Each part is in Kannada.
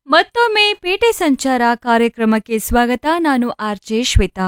ಮತ್ತೊಮ್ಮೆ ಪೇಟೆ ಸಂಚಾರ ಕಾರ್ಯಕ್ರಮಕ್ಕೆ ಸ್ವಾಗತ ನಾನು ಆರ್ಜೆ ಶ್ವೇತಾ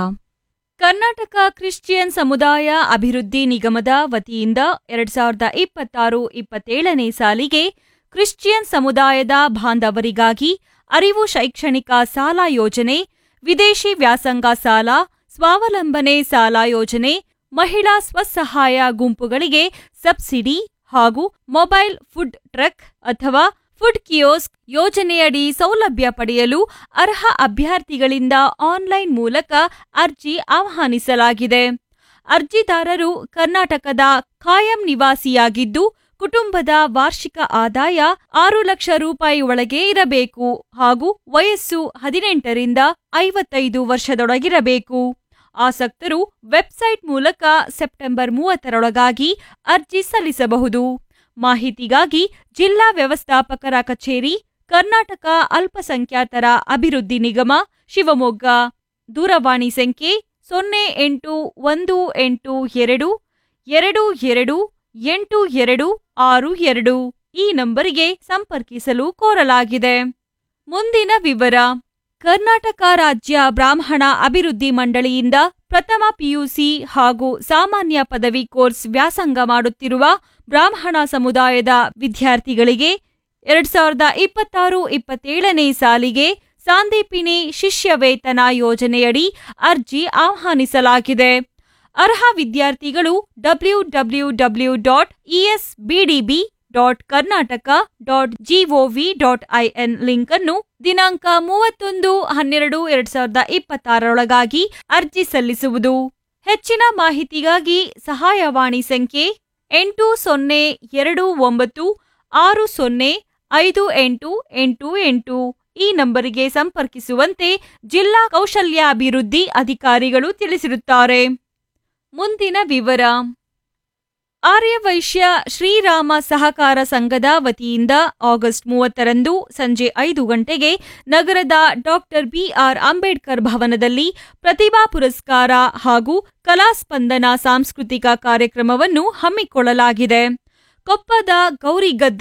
ಕರ್ನಾಟಕ ಕ್ರಿಶ್ಚಿಯನ್ ಸಮುದಾಯ ಅಭಿವೃದ್ಧಿ ನಿಗಮದ ವತಿಯಿಂದ ಎರಡ್ ಸಾವಿರದ ಇಪ್ಪತ್ತಾರು ಇಪ್ಪತ್ತೇಳನೇ ಸಾಲಿಗೆ ಕ್ರಿಶ್ಚಿಯನ್ ಸಮುದಾಯದ ಬಾಂಧವರಿಗಾಗಿ ಅರಿವು ಶೈಕ್ಷಣಿಕ ಸಾಲ ಯೋಜನೆ ವಿದೇಶಿ ವ್ಯಾಸಂಗ ಸಾಲ ಸ್ವಾವಲಂಬನೆ ಸಾಲ ಯೋಜನೆ ಮಹಿಳಾ ಸ್ವಸಹಾಯ ಗುಂಪುಗಳಿಗೆ ಸಬ್ಸಿಡಿ ಹಾಗೂ ಮೊಬೈಲ್ ಫುಡ್ ಟ್ರಕ್ ಅಥವಾ ಫುಡ್ ಕಿಯೋಸ್ಕ್ ಯೋಜನೆಯಡಿ ಸೌಲಭ್ಯ ಪಡೆಯಲು ಅರ್ಹ ಅಭ್ಯರ್ಥಿಗಳಿಂದ ಆನ್ಲೈನ್ ಮೂಲಕ ಅರ್ಜಿ ಆಹ್ವಾನಿಸಲಾಗಿದೆ ಅರ್ಜಿದಾರರು ಕರ್ನಾಟಕದ ಖಾಯಂ ನಿವಾಸಿಯಾಗಿದ್ದು ಕುಟುಂಬದ ವಾರ್ಷಿಕ ಆದಾಯ ಆರು ಲಕ್ಷ ರೂಪಾಯಿ ಒಳಗೆ ಇರಬೇಕು ಹಾಗೂ ವಯಸ್ಸು ಹದಿನೆಂಟರಿಂದ ಐವತ್ತೈದು ವರ್ಷದೊಳಗಿರಬೇಕು ಆಸಕ್ತರು ವೆಬ್ಸೈಟ್ ಮೂಲಕ ಸೆಪ್ಟೆಂಬರ್ ಮೂವತ್ತರೊಳಗಾಗಿ ಅರ್ಜಿ ಸಲ್ಲಿಸಬಹುದು ಮಾಹಿತಿಗಾಗಿ ಜಿಲ್ಲಾ ವ್ಯವಸ್ಥಾಪಕರ ಕಚೇರಿ ಕರ್ನಾಟಕ ಅಲ್ಪಸಂಖ್ಯಾತರ ಅಭಿವೃದ್ಧಿ ನಿಗಮ ಶಿವಮೊಗ್ಗ ದೂರವಾಣಿ ಸಂಖ್ಯೆ ಸೊನ್ನೆ ಎಂಟು ಒಂದು ಎಂಟು ಎರಡು ಎರಡು ಎರಡು ಎಂಟು ಎರಡು ಆರು ಎರಡು ಈ ನಂಬರಿಗೆ ಸಂಪರ್ಕಿಸಲು ಕೋರಲಾಗಿದೆ ಮುಂದಿನ ವಿವರ ಕರ್ನಾಟಕ ರಾಜ್ಯ ಬ್ರಾಹ್ಮಣ ಅಭಿವೃದ್ಧಿ ಮಂಡಳಿಯಿಂದ ಪ್ರಥಮ ಪಿಯುಸಿ ಹಾಗೂ ಸಾಮಾನ್ಯ ಪದವಿ ಕೋರ್ಸ್ ವ್ಯಾಸಂಗ ಮಾಡುತ್ತಿರುವ ಬ್ರಾಹ್ಮಣ ಸಮುದಾಯದ ವಿದ್ಯಾರ್ಥಿಗಳಿಗೆ ಎರಡ್ ಸಾವಿರದ ಇಪ್ಪತ್ತಾರು ಇಪ್ಪತ್ತೇಳನೇ ಸಾಲಿಗೆ ಸಾಂದೀಪಿನಿ ಶಿಷ್ಯ ವೇತನ ಯೋಜನೆಯಡಿ ಅರ್ಜಿ ಆಹ್ವಾನಿಸಲಾಗಿದೆ ಅರ್ಹ ವಿದ್ಯಾರ್ಥಿಗಳು W W W dot ESBDB dot Karnataka dot GOV dot IN link ಅನ್ನು ದಿನಾಂಕ ಮೂವತ್ತೊಂದು ಹನ್ನೆರಡು ಎರಡ್ ಸಾವಿರದ ಇಪ್ಪತ್ತಾರರೊಳಗಾಗಿ ಅರ್ಜಿ ಸಲ್ಲಿಸುವುದು ಹೆಚ್ಚಿನ ಮಾಹಿತಿಗಾಗಿ ಸಹಾಯವಾಣಿ ಸಂಖ್ಯೆ ಎಂಟು ಸೊನ್ನೆ ಎರಡು ಒಂಬತ್ತು ಆರು ಸೊನ್ನೆ ಐದು ಎಂಟು ಎಂಟು ಎಂಟು ಈ ನಂಬರಿಗೆ ಸಂಪರ್ಕಿಸುವಂತೆ ಜಿಲ್ಲಾ ಕೌಶಲ್ಯಾಭಿವೃದ್ಧಿ ಅಧಿಕಾರಿಗಳು ತಿಳಿಸಿರುತ್ತಾರೆ ಮುಂದಿನ ವಿವರ ಆರ್ಯವೈಶ್ಯ ಶ್ರೀರಾಮ ಸಹಕಾರ ಸಂಘದ ವತಿಯಿಂದ ಆಗಸ್ಟ್ ಮೂವತ್ತರಂದು ಸಂಜೆ ಐದು ಗಂಟೆಗೆ ನಗರದ ಡಾಕ್ಟರ್ ಬಿಆರ್ ಅಂಬೇಡ್ಕರ್ ಭವನದಲ್ಲಿ ಪ್ರತಿಭಾ ಪುರಸ್ಕಾರ ಹಾಗೂ ಕಲಾಸ್ಪಂದನ ಸಾಂಸ್ಕೃತಿಕ ಕಾರ್ಯಕ್ರಮವನ್ನು ಹಮ್ಮಿಕೊಳ್ಳಲಾಗಿದೆ ಕೊಪ್ಪದ ಗೌರಿಗದ್ದೆ